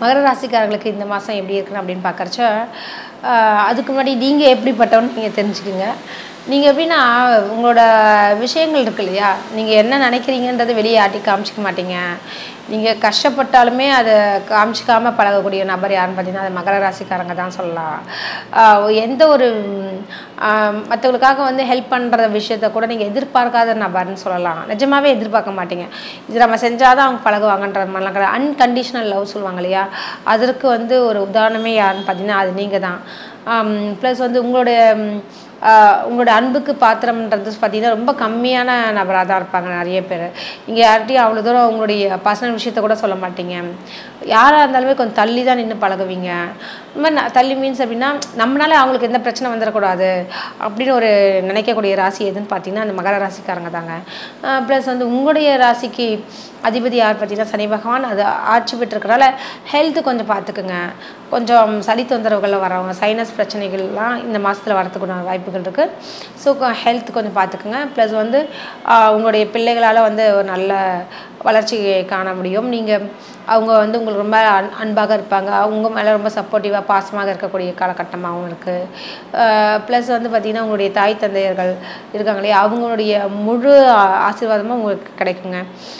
மகர ராசிக்காரங்களுக்கு இந்த மாதம் எப்படி இருக்குன்னு அப்படின்னு பார்க்கறச்ச ஆஹ், அதுக்கு முன்னாடி நீங்கள் எப்படிப்பட்டவன்னு நீங்கள் தெரிஞ்சுக்குங்க நீங்கள் எப்படின்னா உங்களோட விஷயங்கள் இருக்கு இல்லையா நீங்கள் என்ன நினைக்கிறீங்கன்றது வெளியே யார்ட்டி காமிச்சிக்க மாட்டீங்க நீங்கள் கஷ்டப்பட்டாலுமே அதை காமிச்சிக்காம பழகக்கூடிய நபர் யாருன்னு பார்த்தீங்கன்னா அது மகர ராசிக்காரங்க தான் சொல்லலாம் ஆஹ் எந்த ஒரு மற்றவங்களுக்காக வந்து ஹெல்ப் பண்ணுற விஷயத்த கூட நீங்கள் எதிர்பார்க்காத நபர்னு சொல்லலாம் நிஜமாவே எதிர்பார்க்க மாட்டீங்க இது நம்ம செஞ்சால் தான் அவங்க பழகுவாங்கன்ற மாதிரிலாம் கிடையாது அன்கண்டிஷனல் லவ் சொல்லுவாங்க இல்லையா அதற்கு வந்து ஒரு உதாரணமே யாருன்னு பார்த்தீங்கன்னா அது நீங்கள் தான் ப்ளஸ் வந்து உங்களுடைய ம், ஆஹ் உங்களோட அன்புக்கு பாத்திரம்ன்றது பார்த்தீங்கன்னா ரொம்ப கம்மியான நபராக தான் இருப்பாங்க நிறைய பேர் இங்கே யார்கிட்டையும் அவ்வளோ தூரம் உங்களுடைய பர்சனல் விஷயத்த கூட சொல்ல மாட்டீங்க யாராக இருந்தாலுமே கொஞ்சம் தள்ளி தான் நின்று பழகுவீங்க இந்த மாதிரி ந- தள்ளி மீன்ஸ் அப்படின்னா நம்மளால அவங்களுக்கு எந்த பிரச்சனை வந்துடக்கூடாது அப்படின்னு ஒரு நினைக்கக்கூடிய ராசி எதுன்னு பார்த்தீங்கன்னா அந்த மகர ராசிக்காரங்க தாங்க ப்ளஸ் வந்து உங்களுடைய ராசிக்கு அதிபதி யார் பார்த்தீங்கன்னா சனி பகவான் அது ஆட்சி பெற்றிருக்கனால ஹெல்த்து கொஞ்சம் பார்த்துக்குங்க கொஞ்சம் சளி தொந்தரவுகள் வரவங்க சைனஸ் பிரச்சனைகள்லாம் இந்த மாதத்தில் வரதுக்குண்டான வாய்ப்புகள் இருக்குது ஸோ ஹெல்த் கொஞ்சம் பார்த்துக்குங்க ப்ளஸ் வந்து ஆஹ், உங்களுடைய பிள்ளைகளால் வந்து ஒரு நல்ல வளர்ச்சி காண முடியும் நீங்கள் அவங்க வந்து உங்களுக்கு ரொம்ப அன் அன்பாக இருப்பாங்க அவங்க மேலே ரொம்ப சப்போர்ட்டிவாக பாசமாக இருக்கக்கூடிய காலகட்டமாகவும் இருக்குது ப்ளஸ் வந்து பார்த்திங்கன்னா உங்களுடைய தாய் தந்தையர்கள் இருக்காங்க இல்லையா அவங்களுடைய முழு ஆ- ஆசீர்வாதமும் உங்களுக்கு கிடைக்குங்க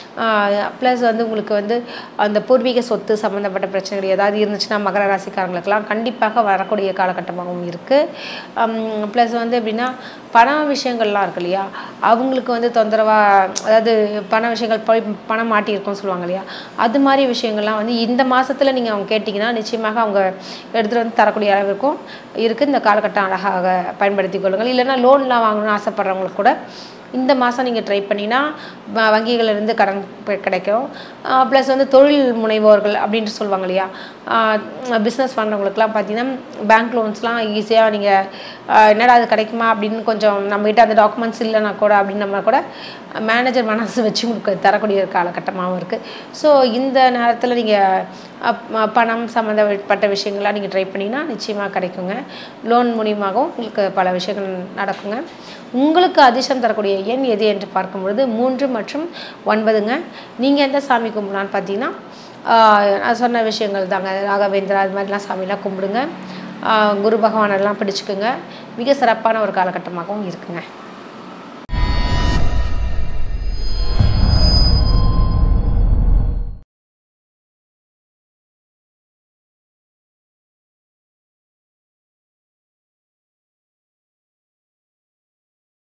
ப்ளஸ் வந்து உங்களுக்கு வந்து அந்த பூர்வீக சொத்து சம்மந்தப்பட்ட பிரச்சனைகள் ஏதாவது இருந்துச்சுன்னா மகர ராசிக்காரங்களுக்கெல்லாம் கண்டிப்பாக வரக்கூடிய காலகட்டமாகவும் இருக்குது ப்ளஸ் வந்து எப்படின்னா பண விஷயங்கள்லாம் இருக்கு இல்லையா அவங்களுக்கு வந்து தொந்தரவாக அதாவது பண விஷயங்கள் போய் பணம் மாட்டியிருக்கும்னு சொல்லுவாங்க இல்லையா அது மாதிரி விஷயங்கள்லாம் வந்து இந்த மாதத்தில் நீங்கள் அவங்க கேட்டிங்கன்னா நிச்சயமாக அவங்க எடுத்துகிட்டு வந்து தரக்கூடிய அளவிற்கும் இருக்குது இந்த காலகட்டம் அழகாக பயன்படுத்தி கொள்ளுங்கள் இல்லைன்னா லோன்லாம் வாங்கணும்னு ஆசைப்பட்றவங்களுக்கு கூட இந்த மாதம் நீங்கள் ட்ரை பண்ணினா வ- வங்கிகள்ல இருந்து கடன் பெ- கிடைக்கும் ப்ளஸ் வந்து தொழில் முனைவோர்கள் அப்படின்ட்டு சொல்லுவாங்க இல்லையா பிஸ்னஸ் பண்ணுறவங்களுக்குலாம் பார்த்தீங்கன்னா பேங்க் லோன்ஸ்லாம் ஈஸியாக நீங்கள் என்னடா அது கிடைக்குமா அப்படின்னு கொஞ்சம் நம்மகிட்ட அந்த டாக்குமெண்ட்ஸ் இல்லைனா கூட அப்படின்னு நம்ம கூட மேனேஜர் மனசு வச்சு உங்களுக்கு தரக்கூடிய ஒரு காலகட்டமாகவும் இருக்குது ஸோ இந்த நேரத்தில் நீங்கள் பணம் சம்மந்தப்பட்ட விஷயங்கள்லாம் நீங்கள் ட்ரை பண்ணிங்கன்னா நிச்சயமாக கிடைக்குங்க லோன் மூலியமாகவும் உங்களுக்கு பல விஷயங்கள் நடக்குங்க உங்களுக்கு அதிர்ஷ்டம் தரக்கூடிய எண் எது என்று பார்க்கும் பொழுது மூன்று மற்றும் ஒன்பதுங்க நீங்கள் எந்த சாமி கும்பிடலான்னு பார்த்தீங்கன்னா ஆஹ் நான் சொன்ன விஷயங்கள் தாங்க ராகவேந்திரா அது மாதிரிலாம் சாமிலாம் கும்பிடுங்க ஆஹ் குரு பகவானெல்லாம் பிடிச்சுக்குங்க மிக சிறப்பான ஒரு காலகட்டமாகவும் இருக்குங்க